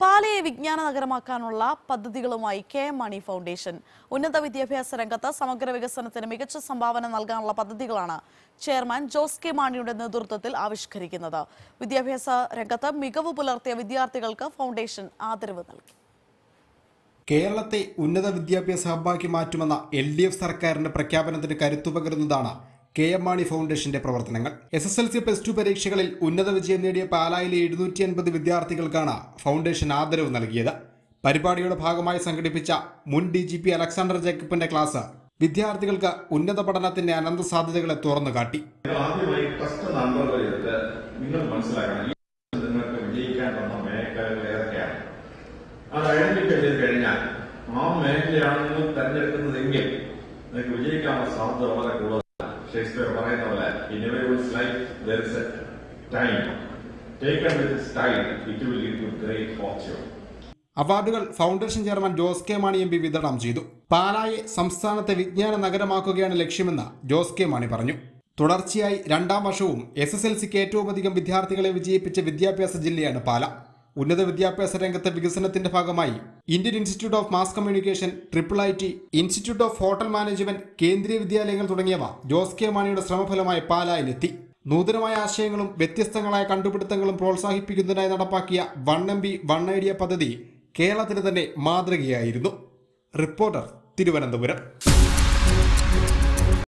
പാലയെ വിജ്ഞാന നഗരമാക്കാനുള്ള പദ്ധതികളുമായി കെ എം മണി ഫൗണ്ടേഷൻ ഉന്നത വിദ്യാഭ്യാസ രംഗത്ത് സമഗ്ര വികസനത്തിന് മികച്ച സംഭാവന നൽകാനുള്ള പദ്ധതികളാണ് ചെയർമാൻ ജോസ് കെ മാണിയുടെ നേതൃത്വത്തിൽ ആവിഷ്കരിക്കുന്നത് വിദ്യാഭ്യാസ രംഗത്ത് മികവ് പുലർത്തിയ വിദ്യാർത്ഥികൾക്ക് ഫൗണ്ടേഷൻ ആദരവ് നൽകി കേരളത്തെ ഉന്നത വിദ്യാഭ്യാസ ഹബ്ബാക്കി മാറ്റുമെന്ന എൽ ഡി എഫ് സർക്കാരിന്റെ പ്രഖ്യാപനത്തിന് കരുത്തുപകരുന്നതാണ് കെ എം മാണി ഫൗണ്ടേഷന്റെ പ്രവർത്തനങ്ങൾ S S L C plus two പരീക്ഷകളിൽ ഉന്നത വിജയം നേടിയ പാലായിലെ എഴുന്നൂറ്റി അൻപത് വിദ്യാർത്ഥികൾക്കാണ് ഫൗണ്ടേഷൻ ആദരവ് നൽകിയത് പരിപാടിയുടെ ഭാഗമായി സംഘടിപ്പിച്ച മുൻ ഡി ജി പി അലക്സാണ്ടർ ജേക്കബിന്റെ ക്ലാസ് വിദ്യാർത്ഥികൾക്ക് ഉന്നത പഠനത്തിന്റെ അനന്ത സാധ്യതകളെ തുറന്നു കാട്ടി നിങ്ങൾ ആദ്യമായി ഫസ്റ്റ് നമ്പർ എടുത്ത് നിങ്ങൾ മനസ്സിലാക്കണം ഈ നിങ്ങൾക്ക് വിജയിക്കാൻ വന്ന മേഖലകൾ ഏതൊക്കെയാണ് അത് ഐഡന്റിഫൈ ചെയ്ത് കഴിഞ്ഞാൽ ആ മേഖലയാണ് നിങ്ങൾ തെരഞ്ഞെടുക്കുന്നതെങ്കിൽ നിങ്ങൾക്ക് വിജയിക്കാനുള്ള സാധ്യത വളരെ കൂടുതലാണ് ഷേക്സ്പിയർ പറയുന്ന പോലെ inevitables life there is a time taken with it's time it will lead to great fortune അവാർഡുകൾ foundation chairman Jose K Mani M P വിതരണം ചെയ്തു പാലായെ സംസ്ഥാനത്തെ വിജ്ഞാന നഗരമാക്കുകയാണ് ലക്ഷ്യമെന്ന് ജോസ് കെ മാണി പറഞ്ഞു തുടർച്ചയായി രണ്ടാം വർഷവും എസ് എസ് എൽ സിക്ക് ഏറ്റവും അധികം വിദ്യാർത്ഥികളെ വിജയിപ്പിച്ച വിദ്യാഭ്യാസ ജില്ലയാണ് പാല ഉന്നത വിദ്യാഭ്യാസ രംഗത്തെ വികസനത്തിന്റെ ഭാഗമായി Indian institute of mass communication triple I T institute of hotel management Kendriya വിദ്യാലയങ്ങൾ തുടങ്ങിയവ ജോസ് കെ മാണിയുടെ ശ്രമഫലമായി പാലായിലെത്തി നൂതനമായ ആശയങ്ങളും വ്യത്യസ്തങ്ങളായ കണ്ടുപിടുത്തങ്ങളും പ്രോത്സാഹിപ്പിക്കുന്നതിനായി നടപ്പാക്കിയ one M B one idea പദ്ധതി കേരളത്തിന് തന്നെ മാതൃകയായിരുന്നു റിപ്പോർട്ടർ തിരുവനന്തപുരം